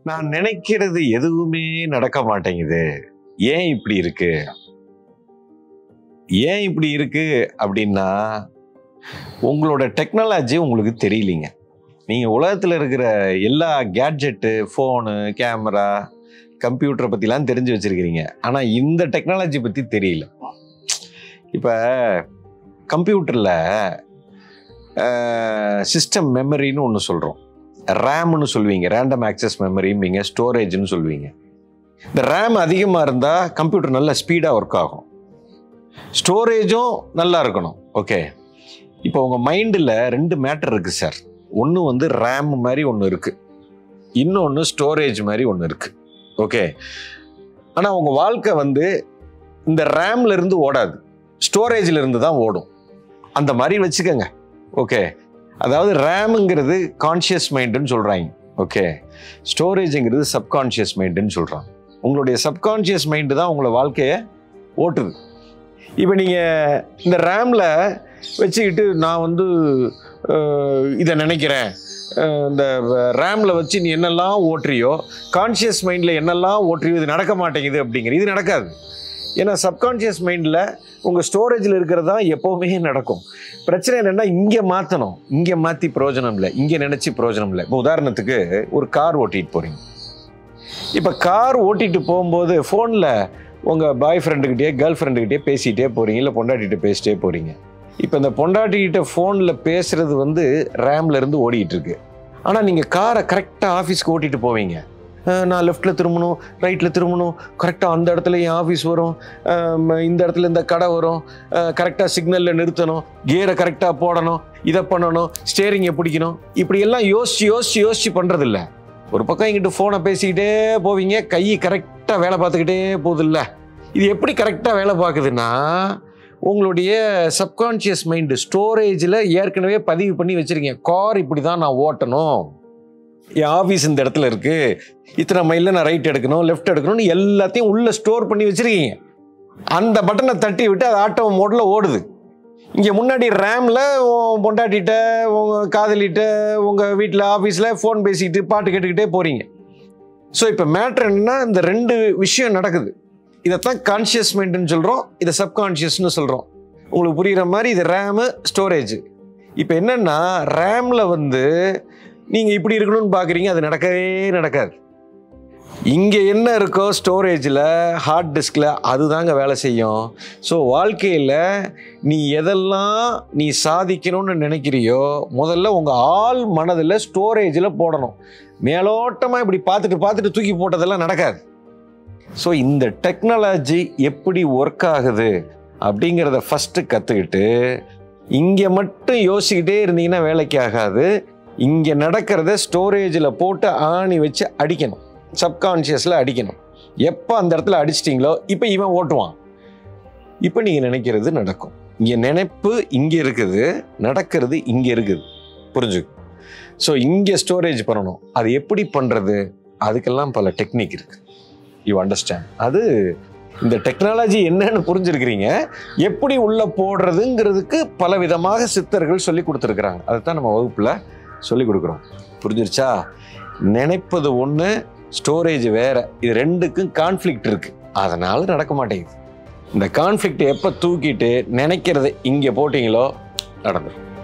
நான் நினைக்கிறது எதுவுமே நடக்க மாட்டேங்குது ஏன் இப்படி இருக்கு ஏன் இப்படி இருக்கு அப்படின்னா உங்களோட டெக்னாலஜி உங்களுக்கு தெரியலீங்க நீங்கள் உலகத்தில் இருக்கிற எல்லா கேட்ஜெட்டு ஃபோனு கேமரா கம்ப்யூட்டரை பற்றிலாம் தெரிஞ்சு வச்சுருக்கிறீங்க ஆனால் இந்த டெக்னாலஜி பற்றி தெரியல இப்போ கம்ப்யூட்டரில் சிஸ்டம் மெமரின்னு ஒன்று சொல்கிறோம் ரேம்னு சொல்லுவீங்க ரேண்டம் ஆக்சஸ் மெமரிம்பீங்க ஸ்டோரேஜ்னு சொல்லுவீங்க இந்த ரேம் அதிகமாக இருந்தால் கம்ப்யூட்டர் நல்லா ஸ்பீடாக ஒர்க் ஆகும் ஸ்டோரேஜும் நல்லா இருக்கணும் ஓகே இப்போ உங்கள் மைண்டில் ரெண்டு மேட்டர் இருக்குது சார் ஒன்று வந்து ரேம் மாதிரி ஒன்று இருக்குது இன்னொன்று ஸ்டோரேஜ் மாதிரி ஒன்று இருக்குது ஓகே ஆனால் உங்கள் வாழ்க்கை வந்து இந்த ரேம்ல இருந்து ஓடாது ஸ்டோரேஜில் இருந்து தான் ஓடும் அந்த மாதிரி வச்சுக்கோங்க ஓகே அதாவது ரேமுங்கிறது கான்ஷியஸ் மைண்டுன்னு சொல்கிறாங்க ஓகே ஸ்டோரேஜுங்கிறது சப்கான்ஷியஸ் மைண்டுன்னு சொல்கிறாங்க உங்களுடைய சப்கான்ஷியஸ் மைண்டு தான் உங்களை வாழ்க்கையை ஓட்டுது இப்போ நீங்கள் இந்த ரேமில் வச்சுக்கிட்டு நான் வந்து அஹ், இதை நினைக்கிறேன் அஹ், இந்த ரேமில் வச்சு நீ என்னெல்லாம் ஓட்டுறியோ கான்ஷியஸ் மைண்டில் என்னெல்லாம் ஓட்டுறியோ இது நடக்க மாட்டேங்குது அப்படிங்கிற இது நடக்காது ஏன்னா சப்கான்ஷியஸ் மைண்டில் உங்கள் ஸ்டோரேஜில் இருக்கிறது தான் எப்போவுமே நடக்கும் பிரச்சனை என்னென்னா இங்கே மாற்றணும் இங்கே மாற்றி பிரயோஜனம் இல்லை இங்கே நினச்சி பிரயோஜனம் இல்லை இப்போ உதாரணத்துக்கு ஒரு கார் ஓட்டிகிட்டு போகிறீங்க இப்போ கார் ஓட்டிட்டு போகும்போது ஃபோனில் உங்கள் பாய் ஃப்ரெண்டுக்கிட்டே கேர்ள் ஃப்ரெண்டுக்கிட்டே பேசிகிட்டே போகிறீங்க இல்லை பொண்டாட்டிகிட்ட பேசிட்டே போகிறீங்க இப்போ இந்த பொண்டாட்டிக்கிட்ட ஃபோனில் பேசுகிறது வந்து ரேம்ல இருந்து ஓடிட்டு இருக்கு ஆனால் நீங்கள் காரை கரெக்டாக ஆஃபீஸ்க்கு ஓட்டிட்டு போவீங்க அஹ் நான் லெஃப்ட்டில் திரும்பணும் ரைட்டில் திரும்பணும் கரெக்டாக அந்த இடத்துல என் ஆஃபீஸ் வரும் அஹ் இந்த இடத்துல இந்த கடை வரும் கரெக்டாக சிக்னலில் நிறுத்தணும் கியரை கரெக்டாக போடணும் இதை பண்ணணும் ஸ்டேரிங்கை பிடிக்கணும் இப்படி எல்லாம் யோசிச்சு யோசிச்சு யோசிச்சு பண்ணுறதில்ல ஒரு பக்கம் இங்கிட்டு ஃபோனை பேசிக்கிட்டே போவீங்க கை கரெக்டாக வேலை பார்த்துக்கிட்டே போகுதுல்ல இது எப்படி கரெக்டாக வேலை பார்க்குதுன்னா உங்களுடைய சப்கான்ஷியஸ் மைண்டு ஸ்டோரேஜில் ஏற்கனவே பதிவு பண்ணி வச்சுருக்கீங்க கார் இப்படி தான் நான் ஓட்டணும் என் ஆஃபீஸ் இந்த இடத்துல இருக்குது இத்தனை மைலில் நான் ரைட் எடுக்கணும் லெஃப்ட் எடுக்கணும்னு எல்லாத்தையும் உள்ளே ஸ்டோர் பண்ணி வச்சுருக்கீங்க அந்த பட்டனை தட்டி விட்டு அது ஆட்டோ மோடில் ஓடுது இங்கே முன்னாடி ரேமில் பொண்டாட்டிகிட்ட உங்கள் காதலிட்ட உங்கள் வீட்டில் ஆஃபீஸில் ஃபோன் பேசிக்கிட்டு பாட்டு கேட்டுக்கிட்டே போகிறீங்க ஸோ இப்போ மேட்ரு என்னன்னா இந்த ரெண்டு விஷயம் நடக்குது இதைத்தான் கான்ஷியஸ் மைண்டுன்னு சொல்கிறோம் இதை சப்கான்ஷியஸ்னு சொல்கிறோம் உங்களுக்கு புரிகிற மாதிரி இது ரேமு ஸ்டோரேஜ் இப்போ என்னென்னா ரேமில் வந்து நீங்கள் இப்படி இருக்கணும்னு பார்க்குறீங்க அது நடக்கவே நடக்காது இங்கே என்ன இருக்கோ ஸ்டோரேஜில் ஹார்ட் டிஸ்கில் அதுதாங்க வேலை செய்யும் ஸோ வாழ்க்கையில் நீ எதெல்லாம் நீ சாதிக்கணும்னு நினைக்கிறியோ முதல்ல உங்கள் ஆள் மனதில் ஸ்டோரேஜில் போடணும் மேலோட்டமாக இப்படி பார்த்துட்டு பார்த்துட்டு தூக்கி போட்டதெல்லாம் நடக்காது ஸோ இந்த டெக்னாலஜி எப்படி ஒர்க் ஆகுது அப்படிங்கிறத ஃபஸ்ட்டு கற்றுக்கிட்டு இங்கே மட்டும் யோசிக்கிட்டே இருந்தீங்கன்னா வேலைக்கு ஆகாது இங்கே நடக்கிறத ஸ்டோரேஜில் போட்டு ஆணி வச்சு அடிக்கணும் சப்கான்ஷியஸில் அடிக்கணும் எப்போ அந்த இடத்துல அடிச்சிட்டிங்களோ இப்போ இவன் ஓட்டுவான் இப்போ நீங்கள் நினைக்கிறது நடக்கும் இங்கே நினைப்பு இங்கே இருக்குது நடக்கிறது இங்கே இருக்குது புரிஞ்சுக்கு ஸோ இங்கே ஸ்டோரேஜ் பண்ணணும் அது எப்படி பண்ணுறது அதுக்கெல்லாம் பல டெக்னிக் இருக்குது யூ அண்டர்ஸ்டாண்ட் அது இந்த டெக்னாலஜி என்னன்னு புரிஞ்சிருக்கிறீங்க எப்படி உள்ள போடுறதுங்கிறதுக்கு பல விதமாக சித்தர்கள் சொல்லி கொடுத்துருக்குறாங்க அதை தான் நம்ம வகுப்பில் சொல்லி கொடுக்குறோம் புரிஞ்சிருச்சா நினைப்பது ஒன்று ஸ்டோரேஜ் வேற இது ரெண்டுக்கும் கான்ஃப்ளிக்ட் இருக்கு அதனால நடக்க மாட்டேங்குது இந்த கான்ஃப்ளிக்ட் எப்போ தூக்கிட்டு நினைக்கிறத இங்கே போட்டிங்களோ நடந்துடும்